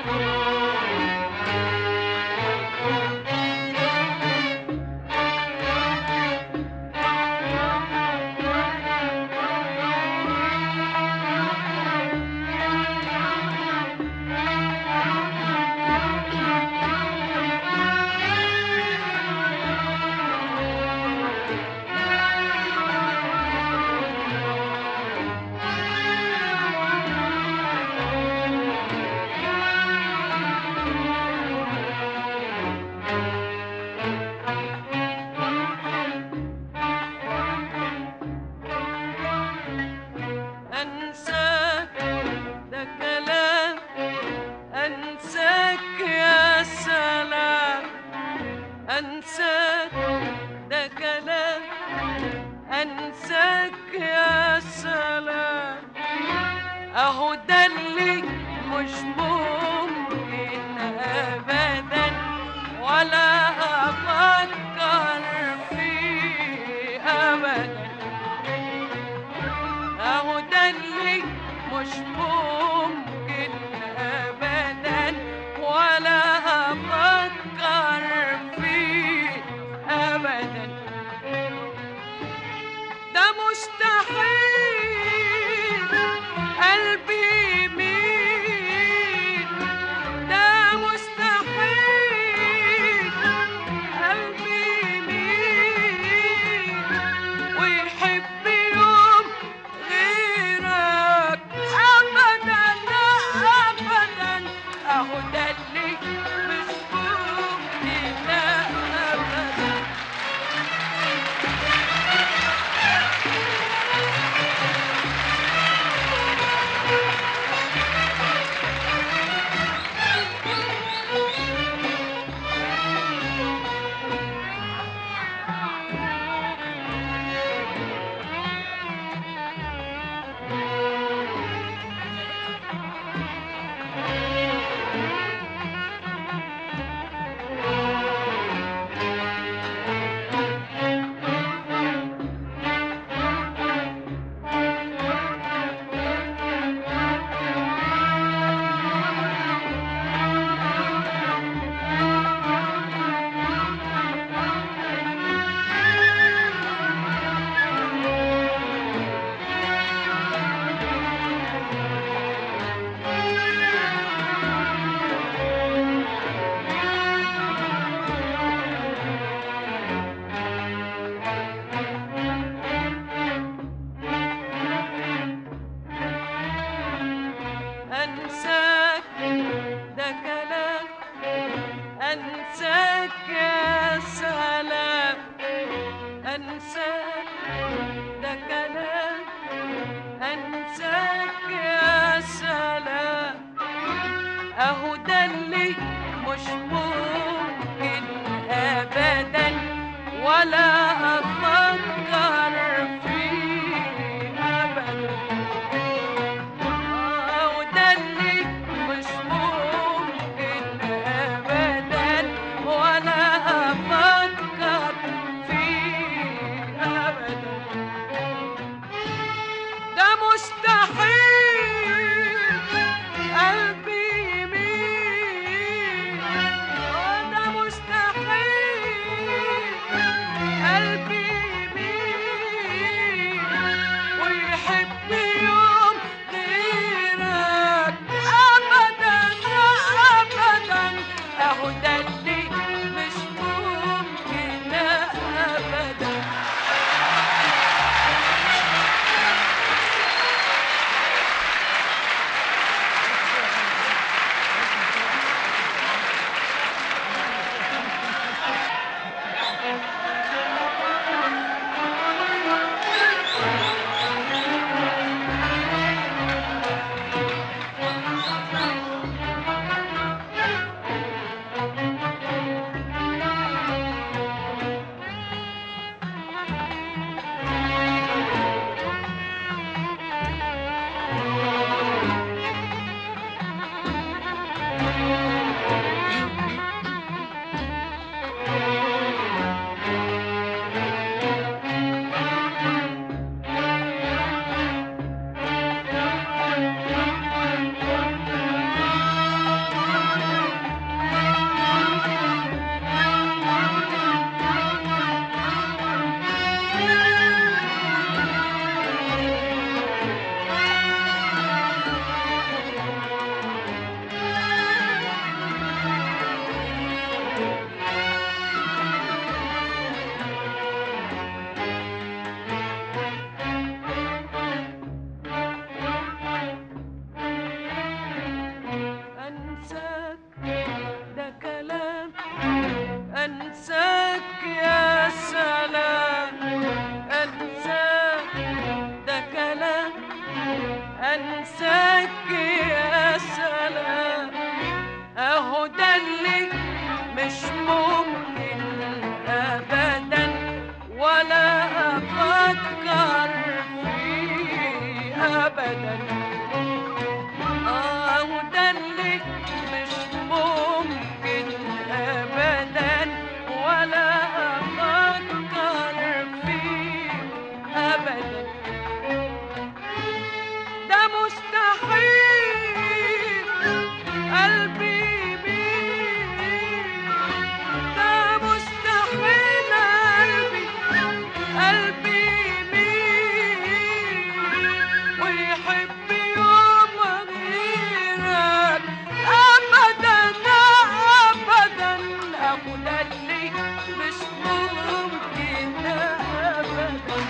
أنساك ده كلام أنساك يا سلام أنساك ده كلام أنساك يا سلام أهو ده اللي مش ممكن أبدا ولا أفكر فيه أبدا اهو ده اللي مش ممكن ابدا ولا افكر فيه ابدا ده مستحيل قلبي يميل ده مستحيل قلبي يميل ويحب يوم غيرك ابدا ابدا اهو ده اللي مش ممكن ابدا أنساك ده كلام أنساك يا سلام أنساك ده كلام أنساك يا سلام أهو ده اللي مش ممكن أبدا ولا أفكر فيه أبدا وده اللي مش ممكن ابدا ولا افكر فيه ابدا ده مستحيل قلبي يميل ده مستحيل قلبي يميل ويحب يوم غيرك ابدا ابدا اهو ده اللي مش ممكن ابدا مش ممكن أبدا ولا أفكر فيه أبدا ده مستحيل قلبي بيه ده مستحيل قلبي قلبي بيه ويحب يوم غيرك أبدا أبدا أبو اللي مش ممكن أبدا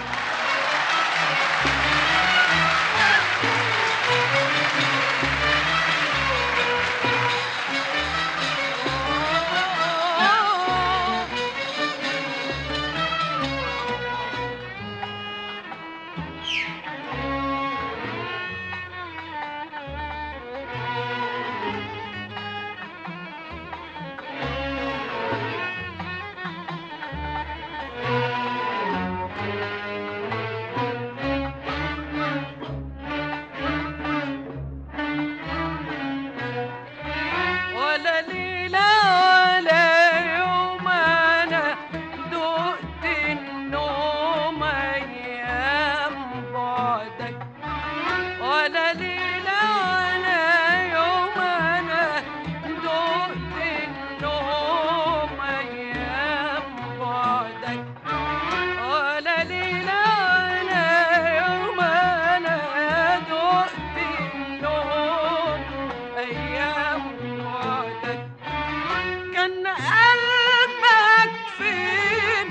ولا ليلة ولا يوم أنا دقت النوم أيام بعدك ولا ليلة ولا يوم أنا دقت النوم أيام بعدك ولا ليلة ولا يوم أنا دقت النوم أيام بعدك كان قلبك فين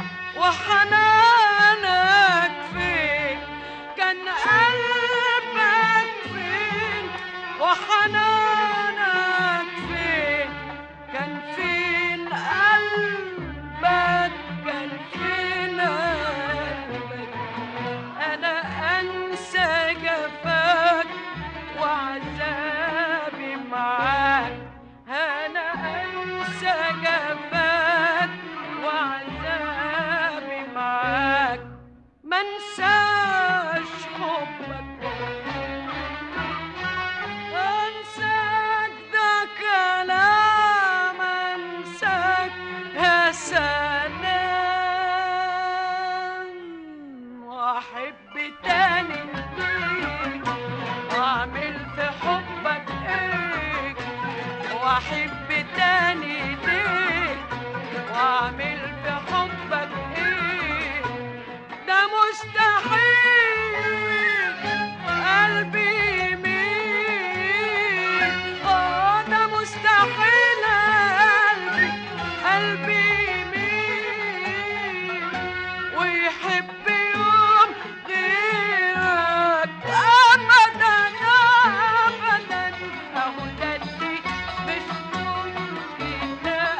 وحنانك فين كان قلبك فين وحنانك فين كان فين قلبك كان فين قلبك انا انسى جفاك وعذابي معاك انا انسى جفاك وعذابي معاك منساش حبك انساك ده كلام انساك يا سلام واحب تاني ليك واعمل في حبك ايه واحب تاني ليك واعمل في حبك ايه ده مستحيل قلبي يميل اه ده مستحيل قلبي قلبي يميل ويحب يوم غيرك ابدا ابدا اهو ده اللي مش ممكن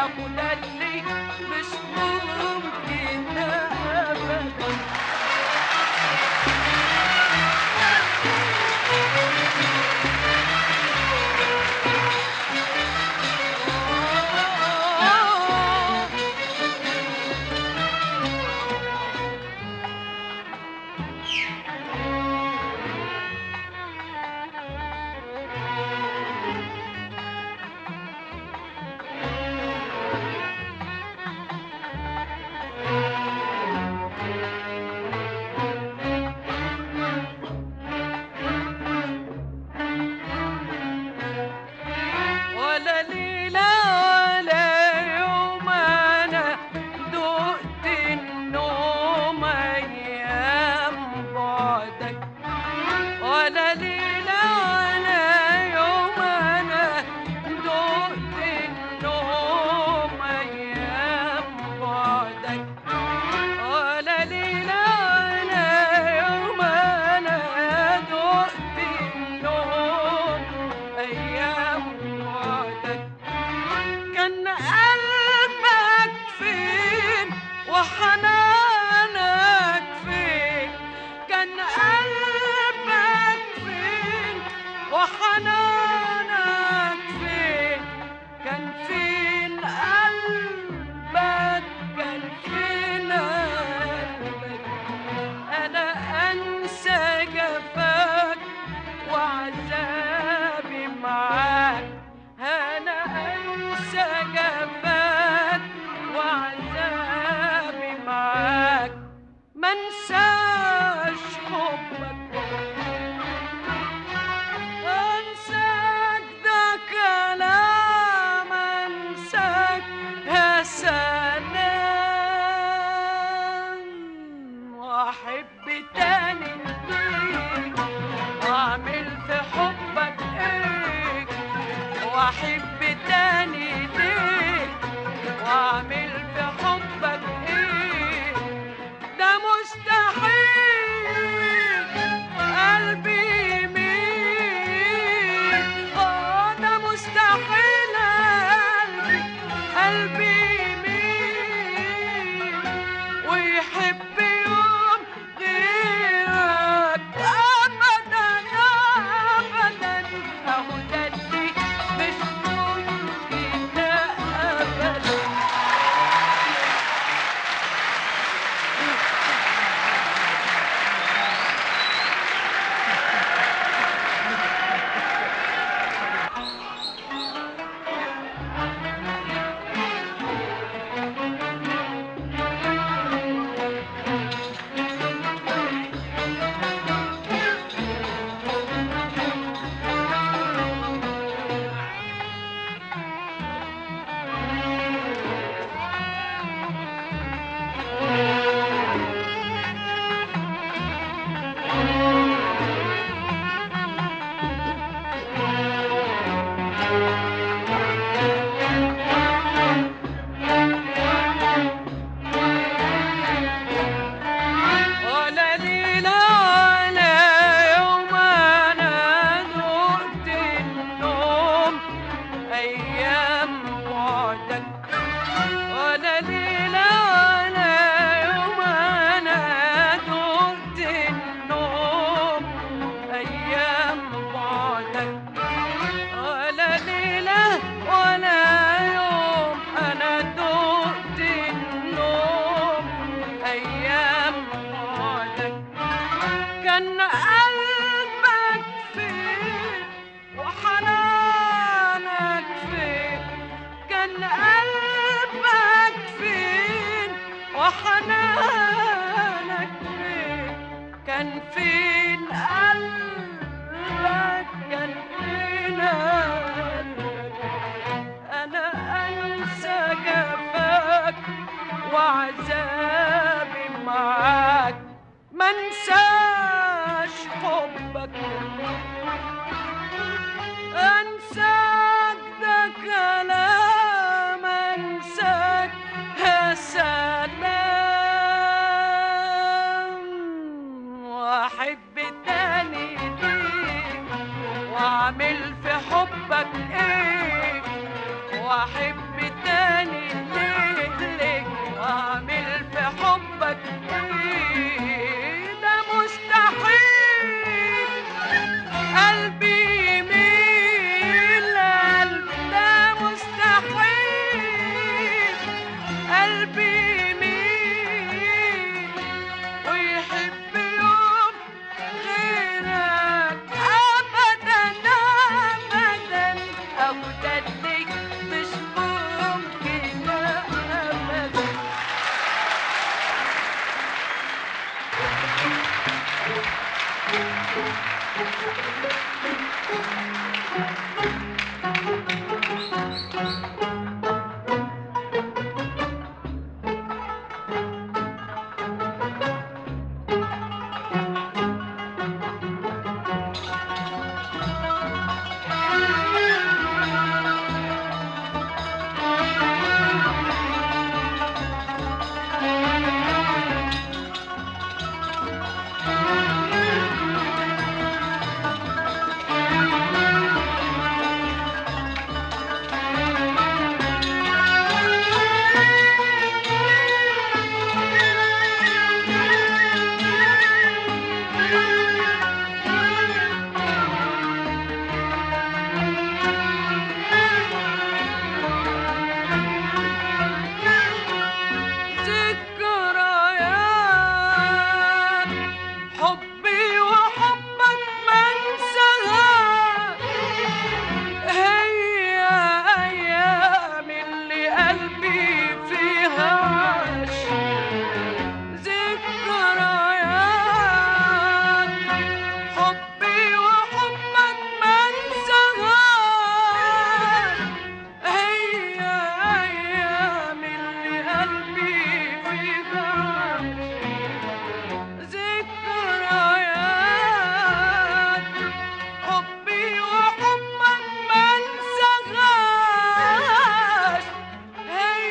اهو ده اللي مش ممكن ابدا ولا ليلة ولا يوم أنا دقت النوم أيام بعدك ولا ليلة ولا يوم أنا دقت النوم أيام بعدك ولا ليلة ولا يوم أنا دقت النوم أيام بعدك كان قلبك فين وحنانك فين كان قلبك فين وحنانك فين كان فين قلبك كان فين قلبك انا انسى جفاك وعذابي معاك انا انسى جفاك وعذابي معاك ما انساش حبك انساك ده كلام انساك يا سلام واحب تاني ليك واعمل في حبك ايه واحب تاني ليك واعمل في حبك ايه ده مستحيل قلبي يميل اه ده مستحيل قلبي قلبي يميل ويحب يوم غيرك ابدا ابدا اهو ده اللي مش ممكن ابدا ولا ليلة ولا يوم أنا دقت النوم أيام بعدك ولا ليلة ولا يوم أنا دقت النوم أيام بعدك ولا ليلة ولا يوم أنا دقت النوم أيام بعدك كان قلبك فين وحنانك فين كان قلبك فين وحنانك فين كان فين قلبك كان فين قلبك انا انسى جفاك وعذابي معاك ما انساش حبك انساك ده كلام انساك يا سلام واحب تاني ليك واعمل في حبك ايه واحب تاني قلبي مين ويحب يوم غيرك أبدا أبدا أبدا ليك مش ممكن أبدا ذكريات حبي وحبك ما انساها هي ايام اللي قلبي فيها عاش ذكريات حبي وحبك ما انساها هي ايام اللي قلبي فيها عاش ذكريات حبي وحبك ما انساهاش هي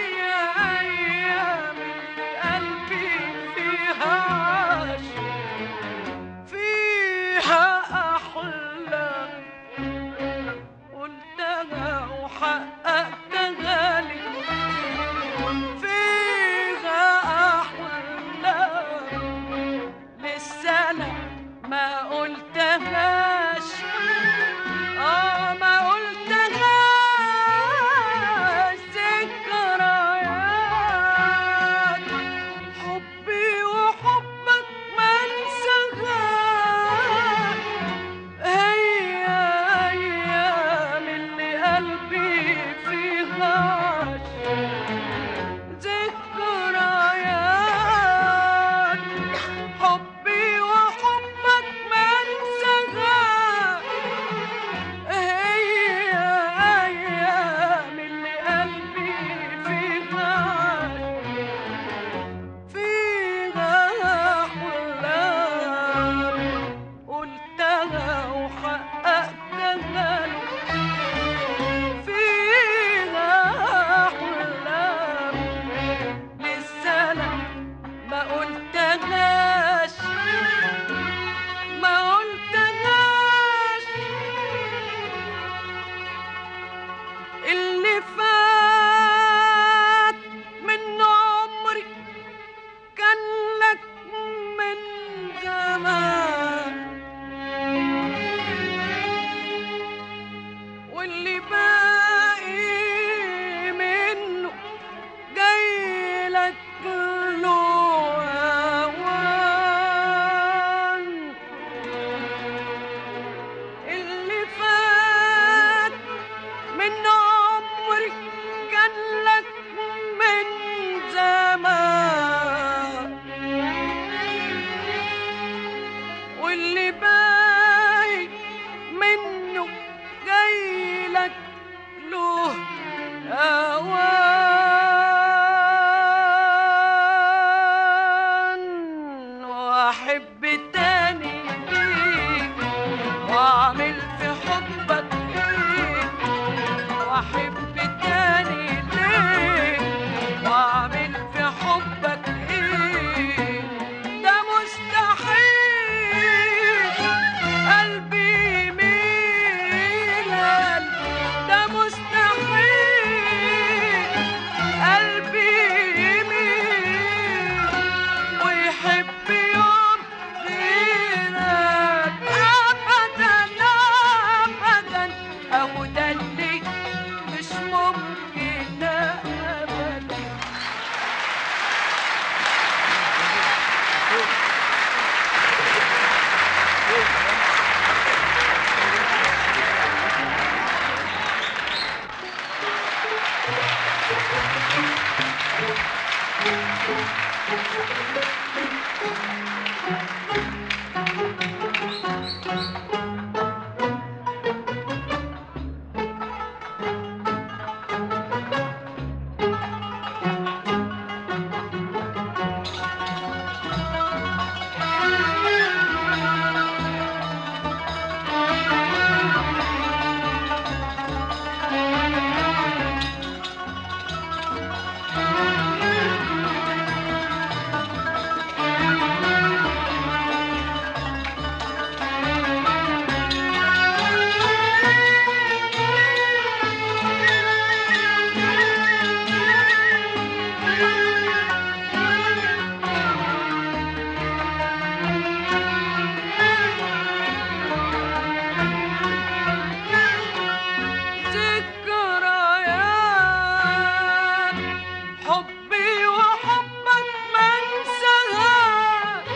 ذكريات حبي وحبك ما انساها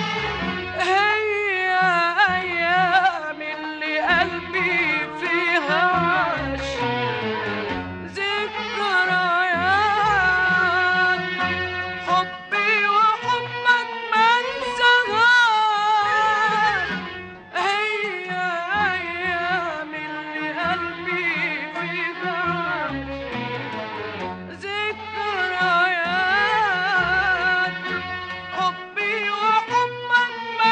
هي ايام اللي قلبي فيها عاش ذكريات حبي وحبك ما انساها هي ايام اللي قلبي فيها عاش ذكريات حبي وحبك ما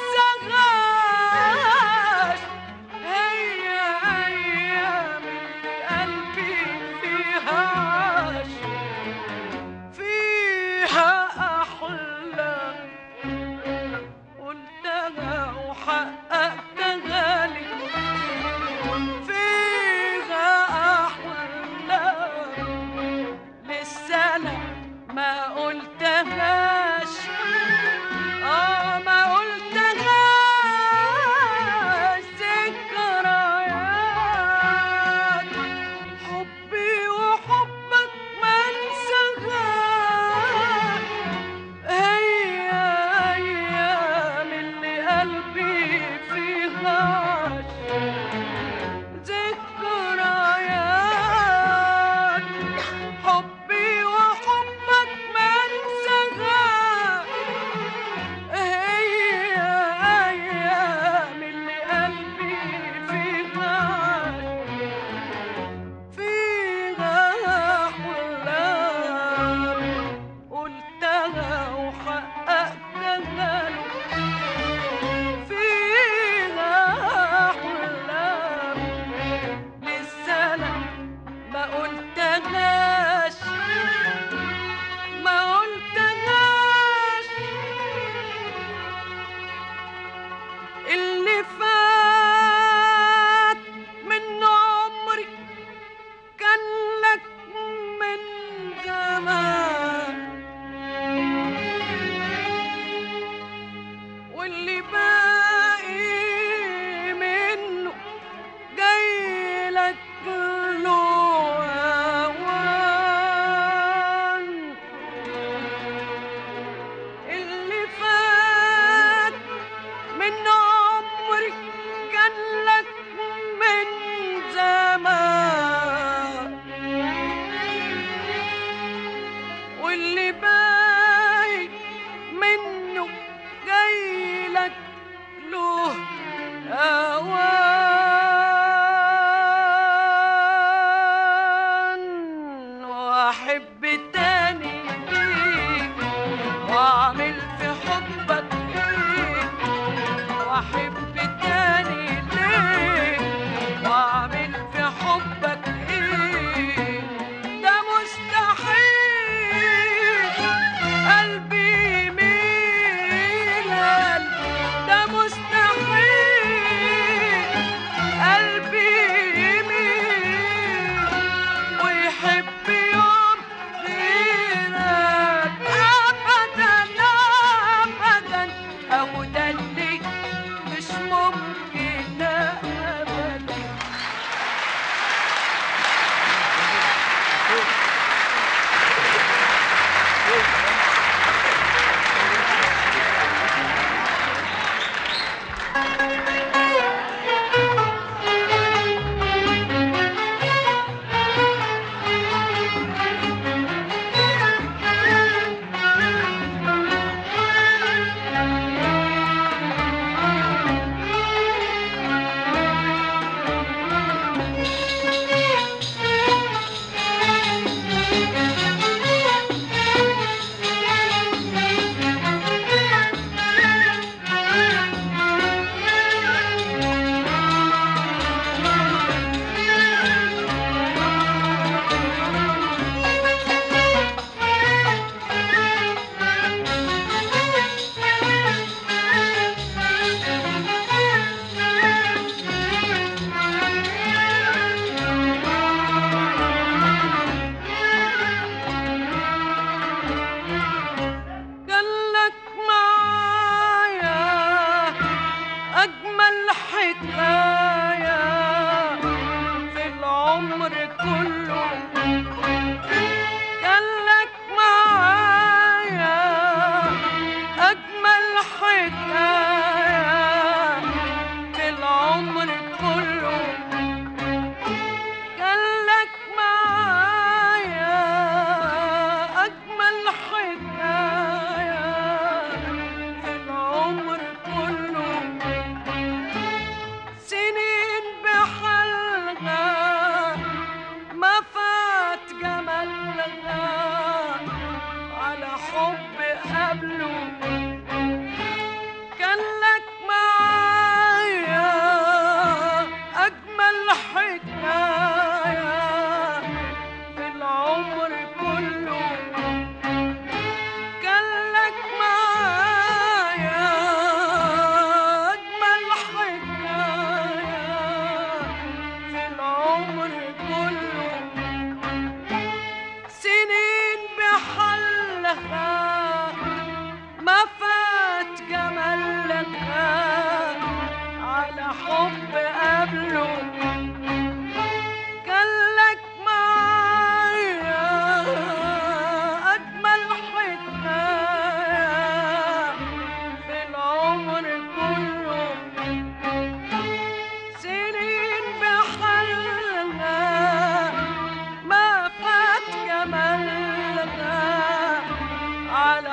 انساهاش هي ايام اللي قلبي فيها عاش فيها احلام قلتها وحققتها لي فيها احلام لسه انا ما قلتهاش اه ما قلتهاش ذكريات حبي وحبك ما انساهاش هي ايام اللي قلبي فيها عاش ذكريات حبي وحبك ما انساها هي ايام اللي قلبي فيها فيها احلام قلتها وحققتها له فيها احلام لسه انا ما قلتهاش ما قلتهاش اللي فات من عمري كان لك من زمان واللي باقي منه جاي لك له أوان اللي فات من عمري كان لك من زمان واللي باقي منه جاي لك له أوان وأحب تاني ليك وأعمل في حبك إيه وأحب تاني ليك وأعمل في حبك إيه ده مستحيل قلبي يميل ده مستحيل قلبي يميل ويحب يوم غيرك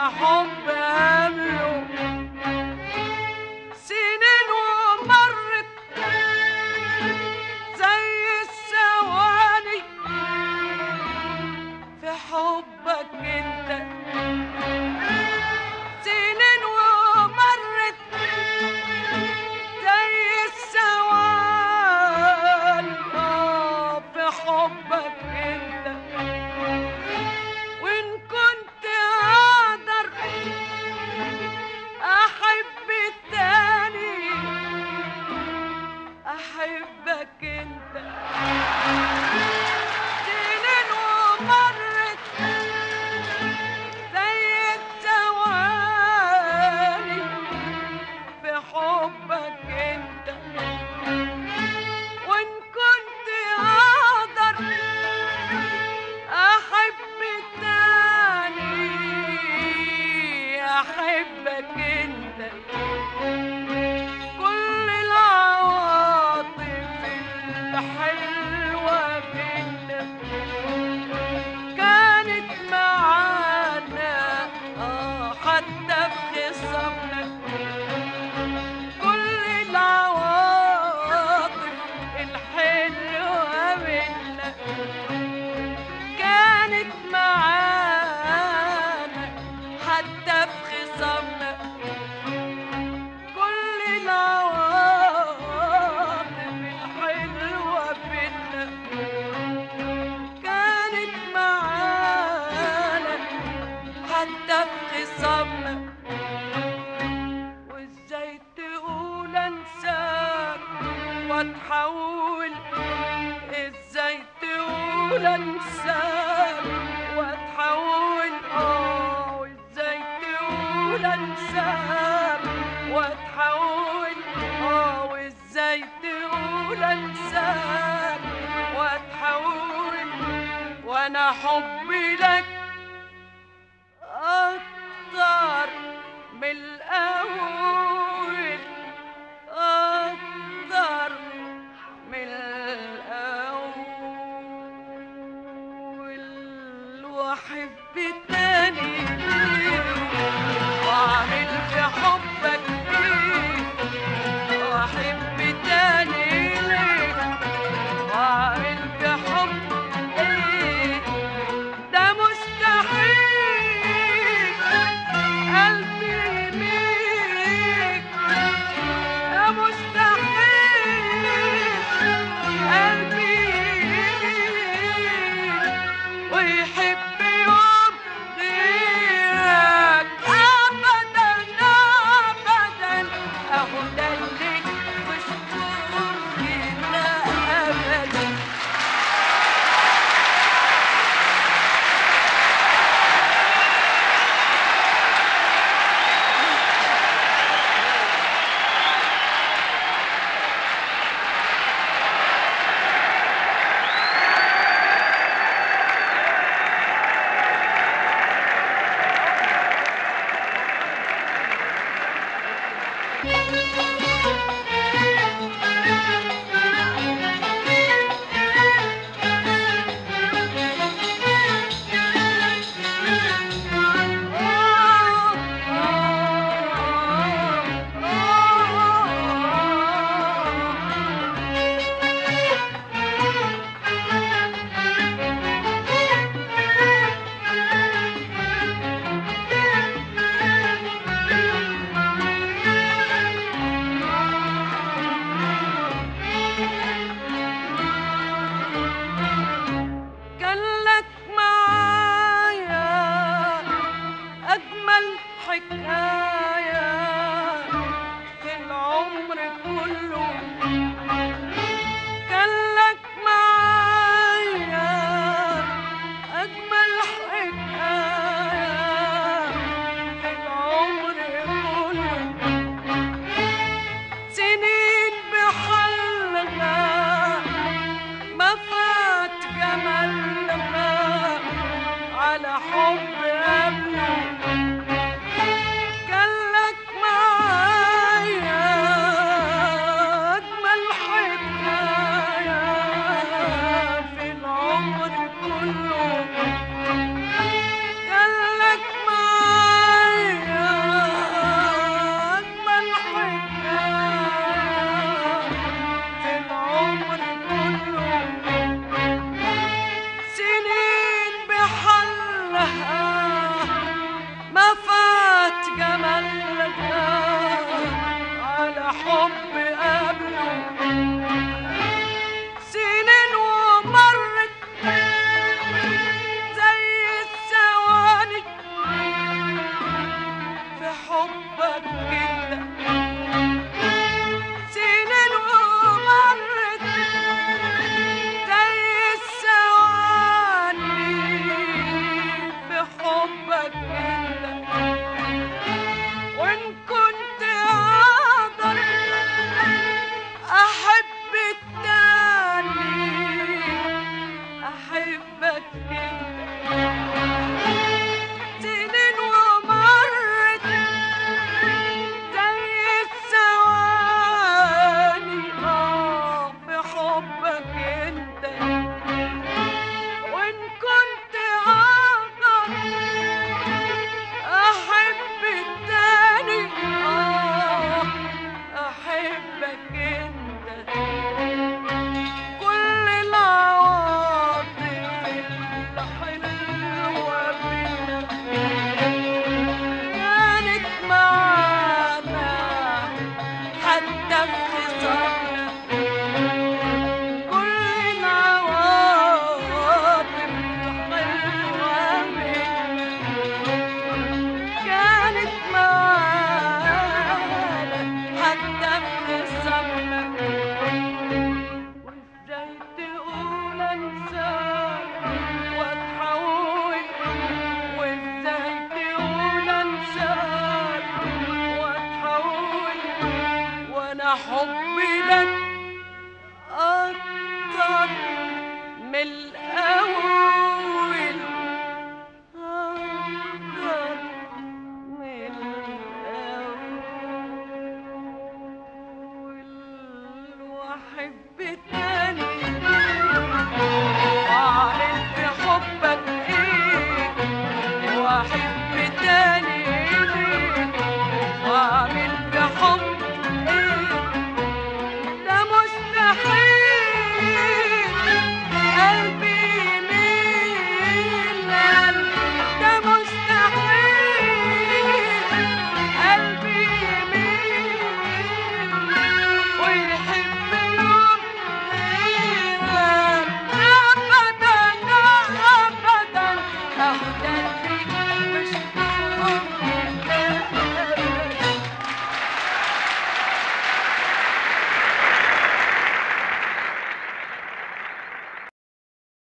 حب قبله سنين ومرت زي الثواني في حبك انت سنين ومرت زي الثواني آه، في حبك انت وان كنت اقدر احب التاني احبك انت سنين ومرت زي الثواني في حبك انت وان كنت اقدر احب التاني احبك انت كل العواطف الحلوة بينا كانت معانا آه حتى في خصامنا كل العواطف الحلوة بينا كانت معانا حتى في خصامنا كل العواطف الحلوة بينا كانت معانا حتى في خصامنا وازاي تقول انساك واتحول ازاي تقول انساك واتحول اه وازاي تقول انساك واتحول اه وازاي تقول انساك واتحول وانا حبي لك اكتر من الاول اكتر من الاول واحب تاني واعمل في حبك ايه واحب تاني ليه واعمل في حبك ايه ده مستحيل قلبي يميل ده مستحيل قلبي يميل ويحب يوم غيرك ابدا ابدا اهو ده اللي مش ممكن ابدا كان لك معايا أجمل حكاية في العمر كله كان لك معايا أجمل حكاية في العمر كله سنين بحلها ما فات جمالها على حب قبله كان لك معايا أجمل حكاية في العمر كله كان لك معايا احبك انت وان كنت اقدر احب التاني احبك انت سنين ومرت زي الثواني اه في حبك انت وان كنت اقدر احب التاني اه احبك انت كل العواطف الحلوة فينا كانت معانا حتى في خصامنا كل العواطف الحلوة فينا كانت معانا حتى في خصامنا وازاي تقول انساك واتحول وازاي تقول انساك واتحول وانا حبي لك